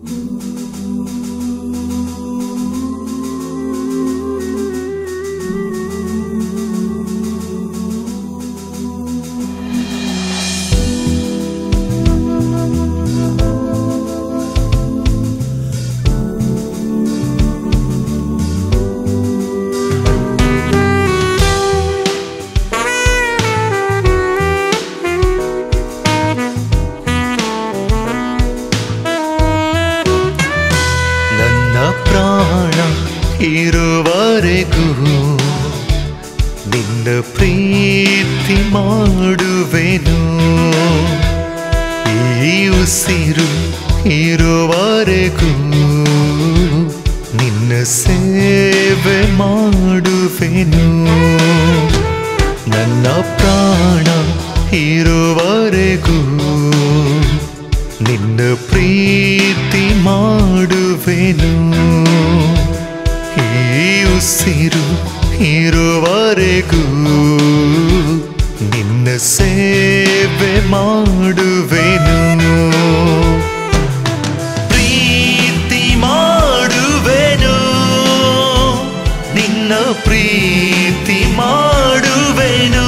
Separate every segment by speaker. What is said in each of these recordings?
Speaker 1: ನನ್ನ ಪ್ರಾಣ ಇರುವವರೆಗೂ ನಿನ್ನ ಪ್ರೀತಿ ಮಾಡುವೆನು ಈ ಉಸಿರು ಇರುವವರೆಗೂ ನಿನ್ನ ಸೇವೆ ಮಾಡುವೆನು ನನ್ನ ಪ್ರಾಣ ಇರುವವರೆಗೂ ನಿನ್ನ ಪ್ರೀತಿ ಮಾಡುವೆನು ಈ ಉಸಿರು ಇರುವವರೆಗೂ ನಿನ್ನ ಸೇವೆ ಮಾಡುವೆನು ಪ್ರೀತಿ ಮಾಡುವೆನು ನಿನ್ನ ಪ್ರೀತಿ ಮಾಡುವೆನು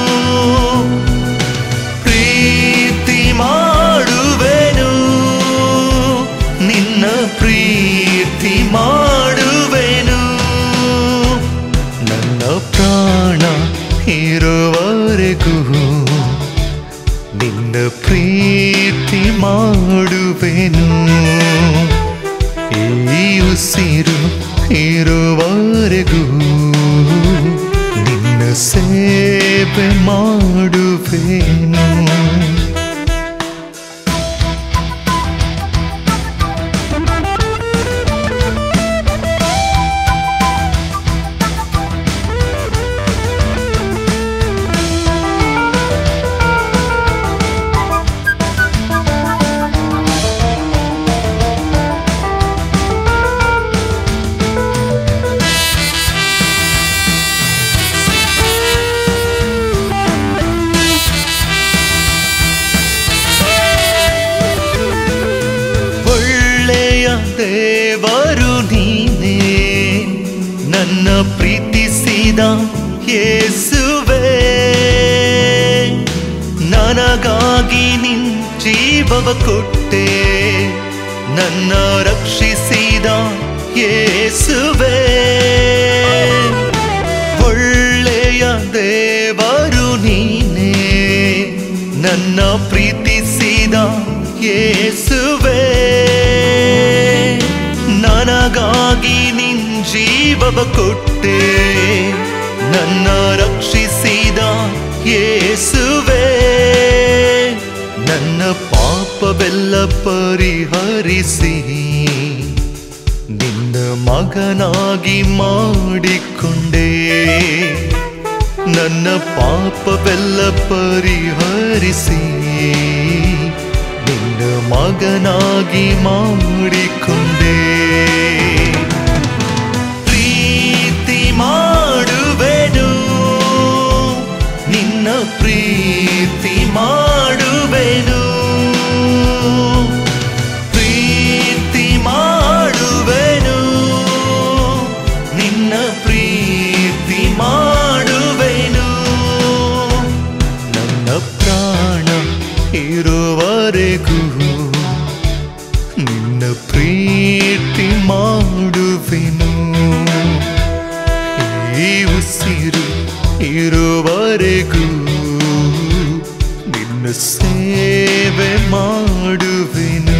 Speaker 1: ಪ್ರೀತಿ ಮಾಡುವೆನು ನಿನ್ನ ಪ್ರೀತಿ ಮಾಡುವೆನು ನನ್ನ ಪ್ರಾಣ ಇರುವವರೆಗೂ ನಿನ್ನ ಪ್ರೀತಿ ಮಾಡುವೆನು ಈ ಉಸಿರು ಇರುವವರೆಗೂ ನಿನ್ನ ಸೇವೆ ಮಾಡುವೆನು ಒಳ್ಳೆಯ ದೇವರು ನೀನೇ ನನ್ನ ಪ್ರೀತಿಸಿದ ಯೇಸುವೆ ನನಗಾಗಿ ನಿನ್ ಜೀವವ ಕೊಟ್ಟೆ ನನ್ನ ರಕ್ಷಿಸಿದ ಯೇಸುವೆ ಒಳ್ಳೆಯ ದೇವರು ನೀನೇ ನನ್ನ ಪ್ರೀತಿಸಿದ ಯೇಸುವೆ ನನಗಾಗಿ ನಿನ್ ಜೀವವ ಕೊಟ್ಟೆ ನನ್ನ ರಕ್ಷಿಸಿದ ಯೇಸುವೆ ನನ್ನ ಪಾಪವೆಲ್ಲ ಪರಿಹರಿಸಿ ನಿನ್ನ ಮಗನಾಗಿ ಮಾಡಿಕೊಂಡೆ ನನ್ನ ಪಾಪವೆಲ್ಲ ಪರಿಹರಿಸಿ ನಿನ್ನ ಮಗನಾಗಿ ಮಾಡಿಕೊಂಡೆ ಪ್ರೀತಿ ಮಾಡುವೆನು ನಿನ್ನ ಪ್ರೀತಿ ಮಾಡುವೆನು ಪ್ರೀತಿ ಮಾಡುವೆನು ನಿನ್ನ ಪ್ರೀತಿ ಮಾಡುವೆನು ನನ್ನ ಪ್ರಾಣ ಇರುವವರೆಗೂ ನಿನ್ನ ಪ್ರೀತಿ ಮಾಡುವೆನು ಈ ಉಸಿರು ಇರುವವರೆಗೂ ನಿನ್ನ ಸೇವೆ ಮಾಡುವೆನು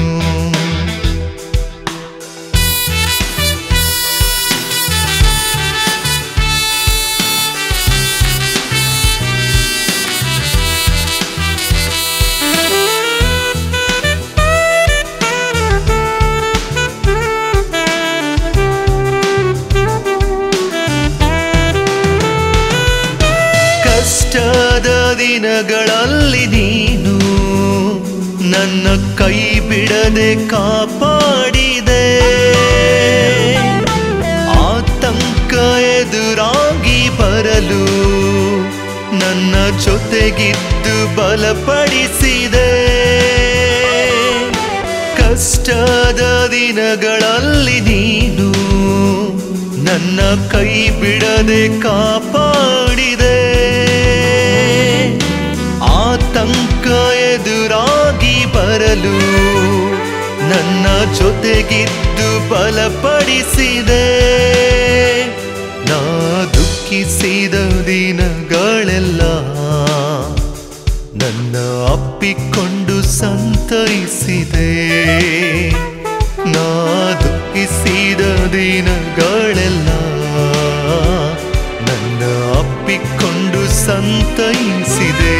Speaker 1: ಕಷ್ಟದ ದಿನಗಳಲ್ಲಿ ನೀನು ನನ್ನ ಕೈ ಬಿಡದೆ ಕಾಪಾಡಿದೆ ಆತಂಕ ಎದುರಾಗಿ ಬರಲು ನನ್ನ ಜೊತೆಗಿದ್ದು ಬಲಪಡಿಸಿದೆ ಕಷ್ಟದ ದಿನಗಳಲ್ಲಿ ನೀನು ನನ್ನ ಕೈ ಬಿಡದೆ ಕಾಪಾಡಿದೆ ಆತಂಕ ಎದುರಾಗಿ ಬರಲು ನನ್ನ ಜೊತೆಗಿದ್ದು ಬಲಪಡಿಸಿದೆ ನಾ ದುಃಖಿಸಿದ ದಿನಗಳೆಲ್ಲ ನನ್ನ ಅಪ್ಪಿಕೊಂಡು ಸಂತೈಸಿದೆ ನಾ ದುಃಖಿಸಿದ ದಿನಗಳೆಲ್ಲ ನನ್ನ ಅಪ್ಪಿಕೊಂಡು ಸಂತೈಸಿದೆ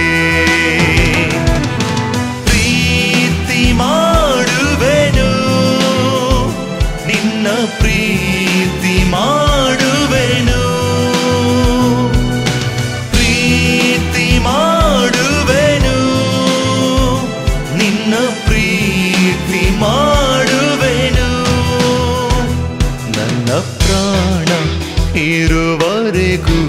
Speaker 1: ಪ್ರೀತಿ ಮಾಡುವೆನು ನಿನ್ನ ಪ್ರೀತಿ ಮಾಡುವೆನು ಪ್ರೀತಿ ಮಾಡುವೆನು ನಿನ್ನ ಪ್ರೀತಿ ಮಾಡುವೆನು ನನ್ನ ಪ್ರಾಣ ಇರುವವರೆಗೂ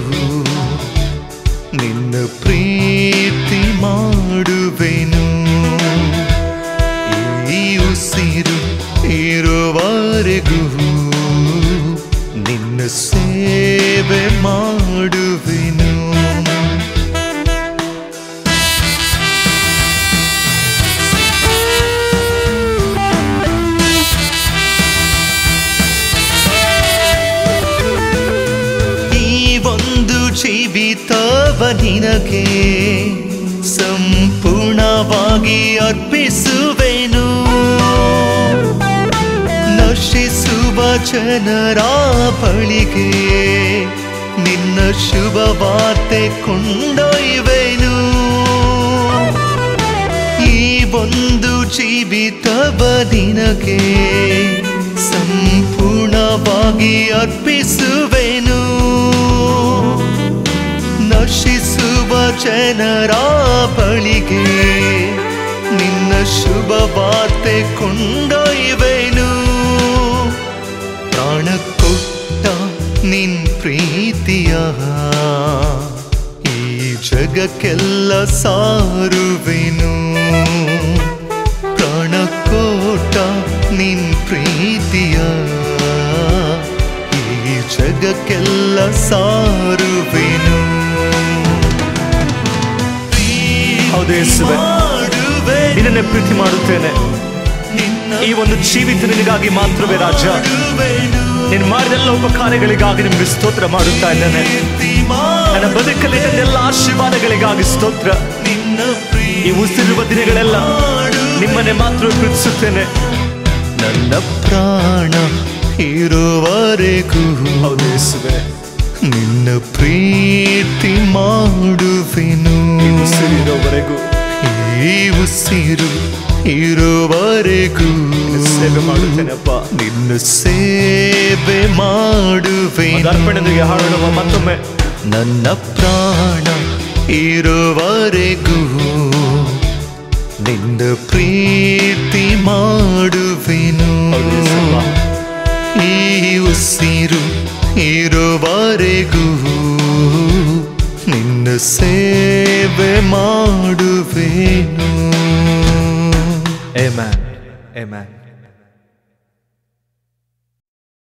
Speaker 1: ನಿನ್ನ ಪ್ರೀತಿ ಮಾಡುವೆನು ಈ ಉಸಿರು ಇರುವವರೆಗೂ ನಿನ್ನ ಸೇವೆ ಮಾಡುವೆನು ಈ ಒಂದು ಜೀವಿತವ ನಿನಗೆ ಸಂಪೂರ್ಣವಾಗಿ ಅರ್ಪಿಸುವೆನು ನಶಿಸುವ ಜನರ ಬಳಿಗೆ ನಿನ್ನ ಶುಭ ವಾರ್ತೆ ಕೊಂಡೊಯ್ವೆನು ಈ ಒಂದು ಜೀವಿತವ ನಿನಗೆ ಸಂಪೂರ್ಣವಾಗಿ ಅರ್ಪಿಸುವೆನು ನಶಿಸುವ ಜನರ ಬಳಿಗೆ ನಿನ್ನ ಶುಭ ವಾರ್ತೆ ಕೊಂಡೊಯ್ವೆನು ಪ್ರಾಣ ಕೊಟ್ಟ ನಿನ್ ಪ್ರೀತಿಯ ಈ ಜಗಕ್ಕೆಲ್ಲ ಸಾರುವೆನು ಪ್ರಾಣ ಕೋಟ ನಿನ್ ಪ್ರೀತಿಯ ಈ ಜಗಕ್ಕೆಲ್ಲ ಸಾರುವೆನು
Speaker 2: ಹೌದು ಯೇಸುವೆ.
Speaker 1: ಮಾಡುವೆನು
Speaker 2: ನಿನ್ನನ್ನೇ ಪ್ರೀತಿ ಮಾಡುತ್ತೇನೆ
Speaker 1: ನಿನ್ನ
Speaker 2: ಈ ಒಂದು ಜೀವಿತ ನಿನಗಾಗಿ ಮಾತ್ರವೇ ರಾಜ
Speaker 1: ಮಾಡುವೆನು.
Speaker 2: ನೀನು ಮಾಡಿದೆಲ್ಲ ಉಪಕಾರ್ಯಗಳಿಗಾಗಿ ನಿಮ್ಗೆ ಸ್ತೋತ್ರ ಮಾಡುತ್ತಾ ಇದ್ದೇನೆ
Speaker 1: ಪ್ರೀತಿ
Speaker 2: ನನ್ನ ಬದುಕಲ್ಲಿ ಎಲ್ಲ ಆಶೀರ್ವಾದಗಳಿಗಾಗಿ ಸ್ತೋತ್ರ
Speaker 1: ನಿನ್ನ
Speaker 2: ಈ ಉಸಿರುವ ದಿನಗಳೆಲ್ಲ ನಿಮ್ಮನ್ನೇ ಮಾತ್ರ ಪ್ರೀತಿಸುತ್ತೇನೆ
Speaker 1: ನನ್ನ ಪ್ರಾಣ ಇರುವವರೆಗೂ
Speaker 2: ಹೌದು ಯೇಸುವೆ
Speaker 1: ನಿನ್ನ ಪ್ರೀತಿ ಮಾಡುವೆನು
Speaker 2: ಈ ಉಸಿರಿರೋವರೆಗೂ
Speaker 1: ಈ ಉಸಿರು ಇರುವವರೆಗೂ
Speaker 2: ಸೇವೆ ಮಾಡುತ್ತೇನೆಪ್ಪ
Speaker 1: ನಿನ್ನ ಸೇವೆ
Speaker 2: ಒಂದು
Speaker 1: ಮಾಡುವೆನು
Speaker 2: ಅರ್ಪಣೆಯೊಂದಿಗೆ ಹಾಡೋಣ ಮತ್ತೊಮ್ಮೆ
Speaker 1: ನನ್ನ ಪ್ರಾಣ ಇರುವವರೆಗೂ ನಿನ್ನ ಪ್ರೀತಿ ಮಾಡುವೆನು
Speaker 2: ಹೌದು ಯೇಸಪ್ಪ.
Speaker 1: ಈ ಉಸಿರು ಇರುವವರೆಗೂ ನಿನ್ನ ಸೇವೆ ಮಾಡುವೆನು
Speaker 2: Amen. Amen.